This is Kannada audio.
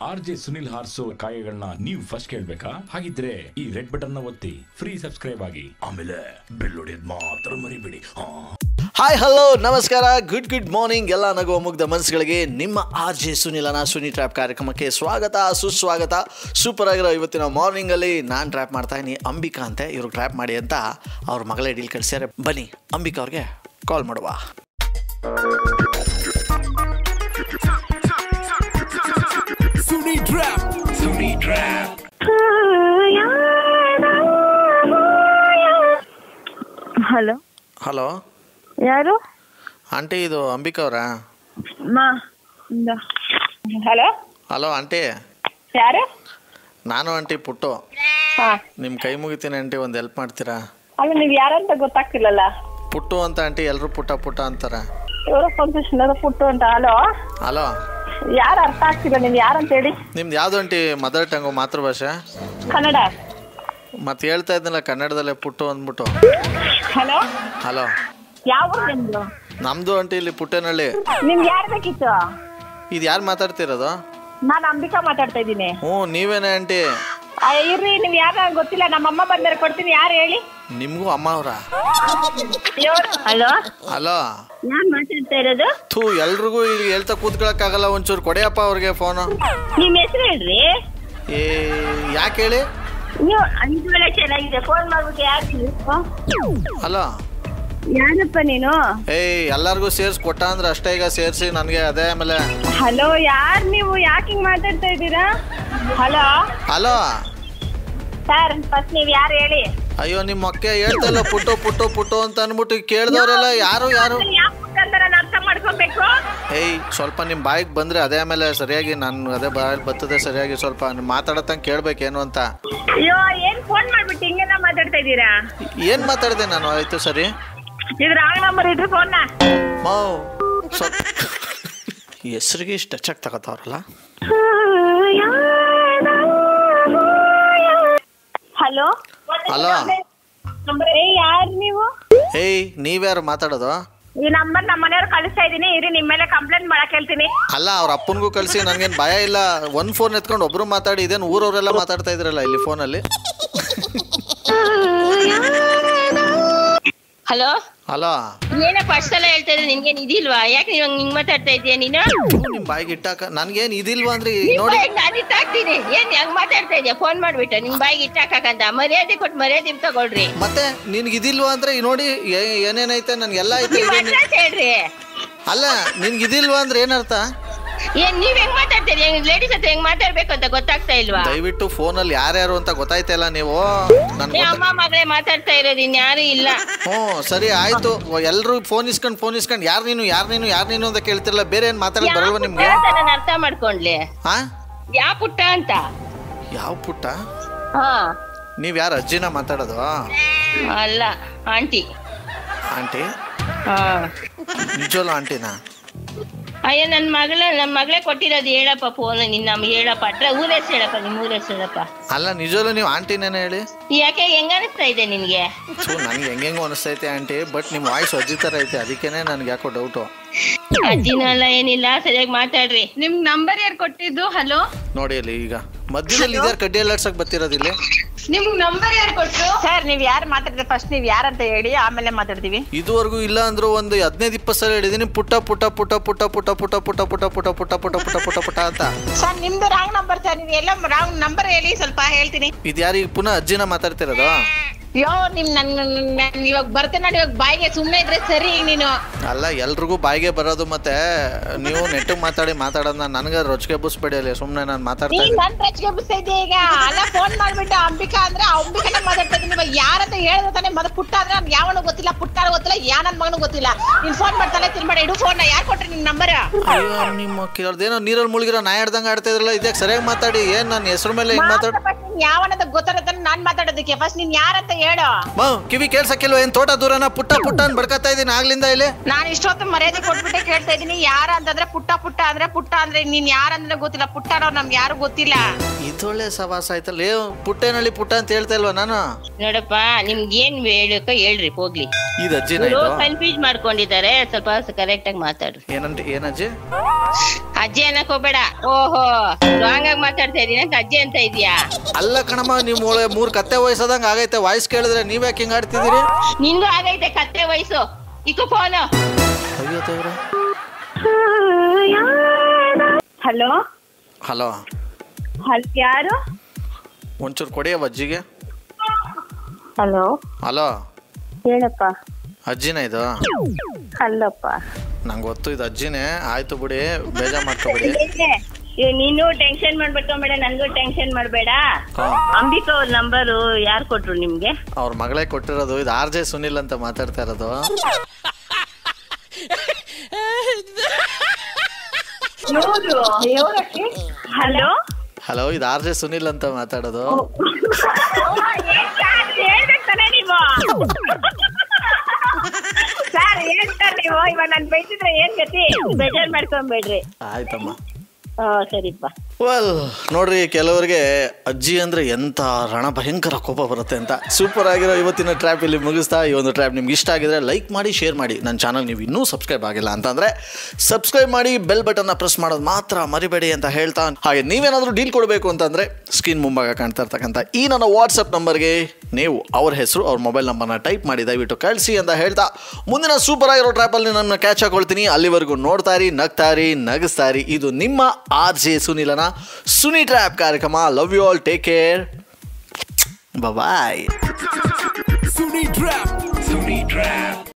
ಆರ್ ಜೆ ಸುನಿಲ್ ಹಾರ್ಸೋ ಕಾಯಗಳನ್ನ ನೀವು ಫಸ್ಟ್ ಕೇಳ್ಬೇಕಾ ಹಾಗಿದ್ರೆ ಈ ರೆಡ್ ಬಟನ್ ನ ಒತ್ತಿ ಫ್ರೀ ಸಬ್ಸ್ಕ್ರೈಬ್ ಆಗಿ ಆಮೇಲೆ ಬೆಲ್ ಹೊಡೆಯೋದ್ ಮಾತ್ರ ಮರಿಬೇಡಿ ಹಾ ಹಾಯ್ ಹಲೋ ನಮಸ್ಕಾರ ಗುಡ್ ಗುಡ್ ಮಾರ್ನಿಂಗ್ ಎಲ್ಲ ನಗುವ ಮುಗ್ಧ ಮನಸ್ಸುಗಳಿಗೆ ನಿಮ್ಮ ಆರ್ ಜೆ ಸುನಿಲನ ಸುನಿ ಟ್ರ್ಯಾಪ್ ಕಾರ್ಯಕ್ರಮಕ್ಕೆ ಸ್ವಾಗತ ಸುಸ್ವಾಗತ ಸೂಪರ್ ಆಗಿರೋ ಇವತ್ತಿನ ಮಾರ್ನಿಂಗಲ್ಲಿ ನಾನು ಟ್ರ್ಯಾಪ್ ಮಾಡ್ತಾ ಇದ್ದೀನಿ ಅಂಬಿಕಾ ಅಂತೆ ಇವ್ರು ಟ್ರ್ಯಾಪ್ ಮಾಡಿ ಅಂತ ಅವ್ರ ಮಗಳ ಡೀಲ್ ಕಳಿಸ್ಯಾರೆ ಬನ್ನಿ ಅಂಬಿಕಾ ಅವ್ರಿಗೆ ಕಾಲ್ ಮಾಡುವ ಹಲೋ ಹಲೋ ಯಾರು ಆಂಟಿ ಇದು ಅಂಬಿಕಾ ಅವರಾ ಮಾ ಹಲೋ ಹಲೋ ಆಂಟಿ ಯಾರು ನಾನು ಆಂಟಿ ಪುಟ್ಟು ಹಾ ನಿಮ್ಮ ಕೈ ಮುಗಿತೀನಿ ಆಂಟಿ ಒಂದು ಹೆಲ್ಪ್ ಮಾಡ್ತೀರಾ ಅಲ್ಲ ನೀವು ಯಾರಂತ ಗೊತ್ತಾಗ್ತಿಲ್ಲಲ್ಲ ಪುಟ್ಟು ಅಂತ ಆಂಟಿ ಎಲ್ಲರೂ ಪುಟ್ಟ ಪುಟ್ಟ ಅಂತಾರೆ ಇವರ ಕನ್ಫ್ಯೂಷನ್ ಅದ ಫುಟ್ಟು ಅಂತ ಹಲೋ ಹಲೋ ಯಾರು ಅರ್ಥ ಆಗ್ತಿಲ್ಲ ನೀವು ಯಾರಂತ ಹೇಳಿ ನಿಮ್ದು ಯಾವುದು ಆಂಟಿ ಮದರ್ ಟಂಗು ಮಾತೃಭಾಷೆ ಕನ್ನಡ ಮತ್ತೆ ಹೇಳ್ತಾ ಇದ್ನಲ್ಲ ಕನ್ನಡದಲ್ಲೇ ಪುಟ್ಟು ಅಂದ್ಬಿಟ್ಟು ಹಲೋ ಹಲೋ ಯಾವ ಊರು ನಿಮ್ದು ನಮ್ದು ಆಂಟಿ ಇಲ್ಲಿ ಪುಟ್ಟೇನಹಳ್ಳಿ ನಿಮ್ಗೆ ಯಾರು ಬೇಕಿತ್ತು ಇದು ಯಾರು ಮಾತಾಡ್ತಿರೋದು ನಾನು ಅಂಬಿಕಾ ಮಾತಾಡ್ತಾ ಇದ್ದೀನಿ ಹ್ಞೂ ನೀವೇನೇ ಆಂಟಿ ಆ, ಇರ್ರಿ ನೀವು ಯಾರು ಗೊತ್ತಿಲ್ಲ ನಮ್ಮಮ್ಮ ಬಂದರೆ ಕೊಡ್ತೀನಿ ಯಾರು ಹೇಳಿ ನಿಮಗೂ ಅಮ್ಮ ಅವರ ಹಲೋ ಹಲೋ ಯಾರು ಮಾತಾಡ್ತಾ ಇರೋದು ಥೂ ಎಲ್ರಿಗೂ ಇಲ್ಲಿ ಹೇಳ್ತಾ ಕೂತ್ಕೊಳಕ್ಕಾಗಲ್ಲ ಒಂಚೂರು ಕೊಡೆಯಪ್ಪ ಅವ್ರಿಗೆ ಫೋನು ನಿಮ್ಮ ಹೆಸರು ಹೇಳ್ರಿ ಏ ಯಾಕೆ ಹೇಳಿ ನೀವು ಐದು ವೇಳೆ ಚೆನ್ನಾಗಿದೆ ಫೋನ್ ಮಾಡ್ಬಿಟ್ಟು ಯಾರು ನೀವು ಹಲೋ ಯಾರಪ್ಪ ನೀನು ಏಯ್ ಎಲ್ಲರಿಗೂ ಸೇರ್ಸಿ ಕೊಟ್ಟ ಅಂದ್ರೆ ಅಷ್ಟೇ ಈಗ ಸೇರಿಸಿ ನನಗೆ ಅದೇ ಆಮೇಲೆ ಹಲೋ ಯಾರ್ ನೀವು ಯಾಕೆ ಹಿಂಗ್ ಮಾತಾಡ್ತಾ ಇದ್ದೀರಾ ಹಲೋ ಹಲೋ ಸರ್ ಫಸ್ಟ್ ನೀವ್ ಯಾರು ಹೇಳಿ ಅಯ್ಯೋ ನಿಮ್ಮ ಮಕ್ಕೆ ಹೇಳ್ತಲ್ಲ ಪುಟ್ಟು ಪುಟ್ಟು ಪುಟ್ಟು ಅಂತ ಅಂದ್ಬಿಟ್ಟು ಕೇಳ್ದವ್ರೆಲ್ಲ ಯಾರು ಯಾರು ಯಾಕೆ ಅಂತ ನಾನು ಅರ್ಥ ಮಾಡ್ಕೊಬೇಕು ಏಯ್ ಸ್ವಲ್ಪ ನಿಮ್ಮ ಬಾಯಿಗೆ ಬಂದರೆ ಅದೇ ಆಮೇಲೆ ಸರಿಯಾಗಿ ನಾನು ಅದೇ ಬಾಯಲ್ಲಿ ಬರ್ತದೆ ಸರಿಯಾಗಿ ಸ್ವಲ್ಪ ನೀವು ಮಾತಾಡತ್ತಂಗೆ ಕೇಳಬೇಕೇನು ಅಂತ ಅಯ್ಯೋ ಏನ್ ಫೋನ್ ಮಾಡ್ಬಿಟ್ಟು ಹಿಂಗೆಲ್ಲ ಮಾತಾಡ್ತಾ ಇದ್ದೀರಾ ಏನು ಮಾತಾಡಿದೆ ನಾನು ಆಯಿತು ಸರಿ ಇದು ರಾಂಗ್ ನಂಬರ್ ಇಡ್ರಿ ಫೋನ್ನ ಮೌ ಸ್ವಲ್ಪ ಹೆಸ್ರಿಗೆ ಇಷ್ಟು ಟಚ್ ಆಗಿ ತಗೋತಾವ್ರಲ್ಲ ಹಲೋ ಹಲೋ ಏ ಯಾರು ನೀವು ಏಯ್ ನೀವ್ಯಾರು ಮಾತಾಡೋದು ಈ ನಂಬರ್ ನಮ್ಮ ಮನೆಯವ್ರು ಕಳಿಸ್ತಾ ಇದೀನಿ ಇರಿ ನಿಮ್ಮ ಮೇಲೆ ಕಂಪ್ಲೇಂಟ್ ಮಾಡಕ್ ಹೇಳ್ತೀನಿ ಅಲ್ಲ ಅವ್ರ ಅಪ್ಪನಿಗೂ ಕಳಿಸಿ ನನಗೇನು ಭಯ ಇಲ್ಲ ಒಂದು ಫೋನ್ ಎತ್ಕೊಂಡು ಒಬ್ರು ಮಾತಾಡಿ ಇದೇನು ಊರವರೆಲ್ಲ ಮಾತಾಡ್ತಾ ಇದ್ರಲ್ಲ ಇಲ್ಲಿ ಫೋನಲ್ಲಿ ಹಲೋ ಹಲೋ ಏನಪ್ಪ ಅಷ್ಟೆಲ್ಲ ಹೇಳ್ತಾ ಇದ್ರೆ ನಿನ್ಗೇನ್ ಇದಿಲ್ವಾ ಯಾಕೆ ನೀವ್ ಹಂಗ್ ಹಿಂಗ್ ಮಾತಾಡ್ತಾ ಇದೀಯ ನೀನು ನಿಮ್ಮ ಬಾಯಿಗೆ ಇಟ್ಟಾಕ ನನಗೇನು ಇದಿಲ್ವಾ ಅಂದ್ರೆ ನಿನ್ ನೋಡಿ ಬಾಯಿಗ್ ನಾನ್ ಇಟ್ಟಾಕ್ತೀನಿ ಏನ್ ಹಂಗ್ ಮಾತಾಡ್ತಾ ಇದೀಯ ಫೋನ್ ಮಾಡ್ಬಿಟ್ಟು ನಿಮ್ ಬಾಯಿಗೆ ಇಟ್ಟಾಕಂತ ಮರ್ಯಾದೆ ಕೊಟ್ಟು ಮರ್ಯಾದೆ ತಗೊಳ್ರಿ ಮತ್ತೆ ನಿನ್ಗೆ ಇದಿಲ್ವಾ ಅಂದ್ರೆ ಈ ನೋಡಿ ಏ- ಏನೇನೈತೆ ನನ್ಗೆಲ್ಲ ಐತೆ ನೀವ್ ಇದೆ ನಿ- ಅಡ್ರೆಸ್ ಹೇಳ್ರಿ ಅಲ್ಲ ನಿನ್ಗೆ ಇದಿಲ್ವಾ ಅಂದ್ರೆ ಏನರ್ಥ ಏನ್ ನೀವ್ ಹೆಂಗ್ ಮಾತಾಡ್ತೀರಿ ಹೆಂಗ್ ಲೇಡೀಸ್ ಹತ್ರ ಹೆಂಗ್ ಮಾತಾಡ್ಬೇಕು ಅಂತ ಗೊತ್ತಾಗ್ತಾ ಇಲ್ವಾ ದಯವಿಟ್ಟು ಫೋನಲ್ಲಿ ಯಾರ್ಯಾರು ಅಂತ ಗೊತ್ತಾಯ್ತಲ್ಲ ನೀವು ನನ್ಗೆ ನೀವ್ ಗೊತ್ತ ಅಮ್ಮ ಮಗಳೇ ಮಾತಾಡ್ತಾ ಇರೋದು ಇನ್ಯಾರು ಇಲ್ಲ ಹ್ಞೂ ಸರಿ ಆಯ್ತು ಎಲ್ಲರೂ ಫೋನ್ ಇಸ್ಕೊಂಡು ಫೋನ್ ಇಸ್ಕೊಂಡು ಯಾರು ನೀನು ಯಾರು ನೀನು ಯಾರು ನೀನು ಅಂತ ಕೇಳ್ತಿರಲ್ಲ ಬೇರೆ ಏನು ಮಾತಾಡಕ್ ಯಾವ ಬರಲ್ವಾ ಪುಟ್ಟ ನಿಮ್ಗೆ ಅಂತ ನಾನು ಅರ್ಥ ಮಾಡ್ಕೊಂಡ್ಲಿ ಹಾ ಯಾವ ಪುಟ್ಟ ಅಂತ ಯಾವ ಪುಟ್ಟ ಹಾ ನೀವು ಯಾರು ಅಜ್ಜಿನ ಮಾತಾಡೋದು ಅಲ್ಲ ಆಂಟಿ ಆಂಟಿ ಹಾ ನಿಜವಲ್ಲ ಆಂಟಿನಾ ಅಯ್ಯೋ ನನ್ನ ಮಗಳ ನನ್ನ ಮಗಳೇ ಕೊಟ್ಟಿರೋದು ಹೇಳಪ್ಪ ಫೋನ್ ನಿನ್ನ ಹೇಳಪ್ಪ ಅಟ್ರ ಊರ ಹೆಸರು ಹೇಳಪ್ಪ ನಿಮ್ಮ ಊರ ಹೆಸರು ಹೇಳಪ್ಪ ಅಲ್ಲ ನಿಜವಲ್ಲ ನೀವು ಆಂಟಿನೇನೆ ಹೇಳಿ ಯಾಕೆ ಹೆಂಗ ಅನಿಸ್ತಾ ಇದೆ ನಿನ್ಗೆ ಸೊ ನನಗೆ ಹೆಂಗೆಂಗೋ ಅನಿಸ್ತೈತೆ ಆಂಟಿ ಬಟ್ ನಿಮ್ಮ ವಾಯ್ಸ್ ಅಜ್ಜಿ ಥರ ಐತೆ ಅದಕ್ಕೇನೆ ನನಗೆ ಯಾಕೋ ಡೌಟು ಅಜ್ಜಿನಲ್ಲ ಏನಿಲ್ಲ ಸರಿಯಾಗಿ ಮಾತಾಡ್ರಿ ನಿಮ್ ನಂಬರ್ ಯಾರು ಕೊಟ್ಟಿದ್ದು ಹಲೋ ನೋಡಿ ಅಲ್ಲಿ ಈಗ ಮಧ್ಯದಲ್ಲಿ ಇದ್ಯಾರು ಕಡ್ಡಿ ಎಲ್ಲಾಡ್ಸಕ್ ಬರ್ತಿರೋದು ಇಲ್ಲಿ ನಿಮ್ಗ್ ನಂಬರ್ ಯಾರು ಕೊಟ್ರು ಸರ್ ನೀವ್ ಯಾರು ಮಾತಾಡಿದ್ರೆ ಫಸ್ಟ್ ನೀವ್ ಯಾರಂತ ಹೇಳಿ ಆಮೇಲೆ ಮಾತಾಡ್ತೀವಿ ಇದುವರೆಗೂ ಇಲ್ಲ ಅಂದ್ರೂ ಒಂದು ಹದಿನೈದು ಇಪ್ಪತ್ತು ಸಲ ಹೇಳಿದೀನಿ ಪುಟ್ಟ ಪುಟ್ಟ ಪುಟ್ಟ ಪುಟ್ಟ ಪುಟ್ಟ ಪುಟ್ಟ ಪುಟ್ಟ ಪುಟ್ಟ ಪುಟ್ಟ ಪುಟ್ಟ ಪುಟ್ಟ ಪುಟ್ಟ ಪುಟ್ಟ ಪುಟ್ಟ ಅಂತ ಸರ್ ನಿಮ್ದು ರಾಂಗ್ ನಂಬರ್ ಸರ್ ನೀವು ಎಲ್ಲ ರಾಂಗ್ ನಂಬರ್ ಹೇಳಿ ಸ್ವಲ್ಪ ಹೇಳ್ತೀನಿ ಇದು ಯಾರು ಈಗ ಪುನಃ ಅಜ್ಜಿನ ಮಾತಾಡ್ತಿರೋದು ಯೋ ನಿಮ್ ನನ್ ನನ್ ಇವಾಗ ಬರ್ತೇನೆ ನೋಡಿ ಇವಾಗ ಬಾಯಿಗೆ ಸುಮ್ಮನೆ ಇದ್ರೆ ಸರಿ ಈಗ ನೀನು ಅಲ್ಲ ಎಲ್ರಿಗೂ ಬಾಯಿಗೆ ಬರೋದು ಮತ್ತೆ ನೀವು ನೆಟ್ಟಿಗೆ ಮಾತಾಡಿ ಮಾತಾಡೋದನ್ನ ನನಗೆ ರೊಚ್ಚಿಗೆ ಬುಸ್ಬೇಡಿ ಅಲ್ಲಿ ಸುಮ್ಮನೆ ನಾನು ಮಾತಾಡ್ತಾ ನೀನ್ ಇದ್ದೀನಿ ನನ್ ಟಚ್ಗೆ ಬಿಸ್ತಾ ಇದ್ದೆ ಈಗ ಅಲ್ಲ ಫೋನ್ ಮಾಡ್ಬಿಟ್ಟು ಅಂಬಿಕಾ ಅಂದ್ರೆ ಆ ಅಂಬಿಕಾನೇ ಮಾತಾಡ್ತಾ ಇದ್ದೀನಿ ಇವಾಗ ಯಾರಂತ ಹೇಳಿದ್ರೆ ತಾನೇ ಮದ ಪುಟ್ಟ ಅಂದ್ರೆ ನನ್ಗೆ ಯಾವನು ಗೊತ್ತಿಲ್ಲ ಪುಟ್ಟ ಗೊತ್ತಿಲ್ಲ ಯಾ ನನ್ ಮಗನು ಗೊತ್ತಿಲ್ಲ ನೀನ್ ಫೋನ್ ಮಾಡ್ತಾನೆ ತಿನ್ಬೇಡ ಇಡು ಫೋನ್ ಯಾರು ಕೊಟ್ರಿ ನಿನ್ ನಂಬರ್ ಅಯ್ಯೋ ನಿಮ್ಮ ಕೇಳ್ದೇನೋ ನೀರಲ್ಲಿ ಮುಳುಗಿರೋ ನಾ ಹೇಳ್ದಂಗೆ ಆಡ್ತಾ ಇದ್ರಲ್ಲ ಇದಕ್ಕೆ ಸರಿಯಾಗಿ ಮಾತಾಡಿ ಏನು ನನ್ನ ಹೆಸರು ಮೇಲೆ ಹಿಂಗೆ ಮಾತಾಡ್ ಯಾವನಂತ ಗೊತ್ತಾರತ್ತ ನಾನ್ ಮಾತಾಡೋದಕ್ಕೆ ಫಸ್ಟ್ ನೀನ್ ಯಾರಂತ ಹೇಳು ಮಾ ಕಿವಿ ಕೇಳ್ಸಕ್ಕಿಲ್ವ ಏನು ತೋಟ ದೂರನ ಪುಟ್ಟ ಪುಟ್ಟ ಅಂತ ಬಡ್ಕತ್ತಾ ಇದ್ದೀನಿ ಆಗ್ಲಿಂದ ಇಲ್ಲಿ ನಾನ್ ಇಷ್ಟೊತ್ತು ಮರ್ಯಾದೆ ಕೊಟ್ಬಿಟ್ಟೆ ಕೇಳ್ತಾ ಇದೀನಿ ಯಾರ ಅಂತಂದ್ರೆ ಪುಟ್ಟ ಪುಟ್ಟ ಅಂದ್ರೆ ಪುಟ್ಟ ಅಂದ್ರೆ ನೀನ್ ಯಾರಂದ್ರೆ ಗೊತ್ತಿಲ್ಲ ಪುಟ್ಟ ಅನ್ನೋರು ನಮ್ಗೆ ಯಾರು ಗೊತ್ತಿಲ್ಲ ಇದೊಳ್ಳೆ ಸವಾಸ ಆಯ್ತಲ್ಲ ಏ ಪುಟ್ಟೇನಳ್ಳಿ ಪುಟ್ಟ ಅಂತ ಹೇಳ್ತಾ ಇಲ್ವಾ ನಾನು ನೋಡಪ್ಪ ನಿಮ್ಗೆ ಏನ್ ಹೇಳಬೇಕೋ ಹೇಳ್ರಿ ಹೋಗ್ಲಿ ಇದು ಅಜ್ಜಿನ ಇದು ಕನ್ಫ್ಯೂಸ್ ಮಾಡ್ಕೊಂಡಿದ್ದಾರೆ ಸ್ವಲ್ಪ ಕರೆಕ್ಟ್ ಆಗಿ ಮಾತಾಡ್ರಿ ಏನಂತ ಏನಜ್ಜಿ ಅಜ್ಜಿ ಅನ್ನಕ್ ಹೋಗ್ಬೇಡ ಓಹೋ ರಾಂಗ್ ಆಗಿ ಮಾತಾಡ್ತಾ ಇದೀನಿ ಅಂತ ಅಜ್ಜಿ ಅಂತ ಇದೀಯಾ ಅಲ್ಲ ಕಣಮ್ಮ ನೀವು ಮೂಳೆ ಮೂರು ಕತ್ತೆ ವಯಸ್ಸದಂಗೆ ಆಗೈತೆ ವಾಯ್ಸ್ ಕೇಳಿದ್ರೆ ನೀವ್ಯಾಕೆ ಹಿಂಗೆ ಆಡ್ತಿದ್ದೀರಿ ನಿನ್ಗೂ ಆಗೈತೆ ಕತ್ತೆ ವಯಸ್ಸು ಇಕ್ಕು ಫೋನು ಅಯ್ಯೋ ದೇವ್ರೆ ಹಲೋ ಹಲೋ ಹಲ್ ಯಾರು ಒಂಚೂರು ಕೊಡಿಯ ಅಜ್ಜಿಗೆ ಹಲೋ ಹಲೋ ಹೇಳಪ್ಪ ಅಜ್ಜಿನ ಇದು ಅಲ್ಲಪ್ಪ ನಂಗೆ ಗೊತ್ತು ಇದು ಅಜ್ಜಿನೇ ಆಯ್ತು ಬಿಡಿ ಬೇಜಾರ್ ಮಾಡ್ಕೊಬಿಡಿ ಏ, ನೀನು ಟೆನ್ಷನ್ ಮಾಡ್ಬೇಕಂಬೇಡ ನನ್ಗೂ ಟೆನ್ಷನ್ ಮಾಡ್ಬೇಡ ಹಾ. ಅಂಬಿಕಾ ಅವ್ರ ನಂಬರು ಯಾರು ಕೊಟ್ರು ನಿಮ್ಗೆ ಅವ್ರ ಮಗಳೇ ಕೊಟ್ಟಿರೋದು ಇದು ಆರ್ ಜೆ ಸುನಿಲ್ ಅಂತ ಮಾತಾಡ್ತಾ ಇರೋದು ಹಲೋ ಹಲೋ ಇದು ಆರ್ ಜೆ ಸುನಿಲ್ ಅಂತ ಮಾತಾಡೋದು ಹೇಳ್ಬೇಕು ತಾನೇ ನೀವು ಸರ್ ಹೇಳ್ತಾರೆ ನೀವು ಇವಾಗ ನನ್ ಬೈತಿದ್ರೆ ಏನ್ ಗತಿ ಬೇಜಾರ್ ಮಾಡ್ಕೊಂಬೇಡ್ರಿ ಆಯ್ತಮ್ಮ ಹಾ ಸರಿಪ್ಪ ವೆಲ್ ನೋಡ್ರಿ ಕೆಲವರಿಗೆ ಅಜ್ಜಿ ಅಂದ್ರೆ ಎಂತ ರಣ ಭಯಂಕರ ಕೋಪ ಬರುತ್ತೆ ಅಂತ ಸೂಪರ್ ಆಗಿರೋ ಇವತ್ತಿನ ಟ್ರ್ಯಾಪ್ ಇಲ್ಲಿ ಮುಗಿಸ್ತಾ ಈ ಒಂದು ಟ್ರ್ಯಾಪ್ ನಿಮ್ಗೆ ಇಷ್ಟ ಆಗಿದ್ರೆ ಲೈಕ್ ಮಾಡಿ ಶೇರ್ ಮಾಡಿ ನನ್ನ ಚಾನಲ್ ನೀವು ಇನ್ನೂ ಸಬ್ಸ್ಕ್ರೈಬ್ ಆಗಿಲ್ಲ ಅಂತಂದ್ರೆ ಸಬ್ಸ್ಕ್ರೈಬ್ ಮಾಡಿ ಬೆಲ್ ಬಟನ್ನ ಪ್ರೆಸ್ ಮಾಡೋದು ಮಾತ್ರ ಮರಿಬೇಡಿ ಅಂತ ಹೇಳ್ತಾ ಹಾಗೆ ನೀವೇನಾದರೂ ಡೀಲ್ ಕೊಡಬೇಕು ಅಂತಂದ್ರೆ ಸ್ಕ್ರೀನ್ ಮುಂಭಾಗ ಕಾಣ್ತಾ ಇರ್ತಕ್ಕಂಥ ಈ ನನ್ನ ವಾಟ್ಸಪ್ ನಂಬರ್ಗೆ ನೀವು ಅವ್ರ ಹೆಸರು ಅವ್ರ ಮೊಬೈಲ್ ನಂಬರ್ನ ಟೈಪ್ ಮಾಡಿ ದಯವಿಟ್ಟು ಕಳಿಸಿ ಅಂತ ಹೇಳ್ತಾ ಮುಂದಿನ ಸೂಪರ್ ಆಗಿರೋ ಟ್ರ್ಯಾಪಲ್ಲಿ ನನ್ನ ಕ್ಯಾಚ್ ಹಾಕೊಳ್ತೀನಿ ಅಲ್ಲಿವರೆಗೂ ನೋಡ್ತಾರಿ ನಗ್ತಾರಿ ನಗಿಸ್ತಾರಿ ಇದು ನಿಮ್ಮ ಆರ್ ಜೆ ಸುನಿಲನ ಸುನಿ ಟ್ರ್ಯಾಪ್ ಕಾರ್ಯಕ್ರಮ love you all take care bye Suni trap Suni trap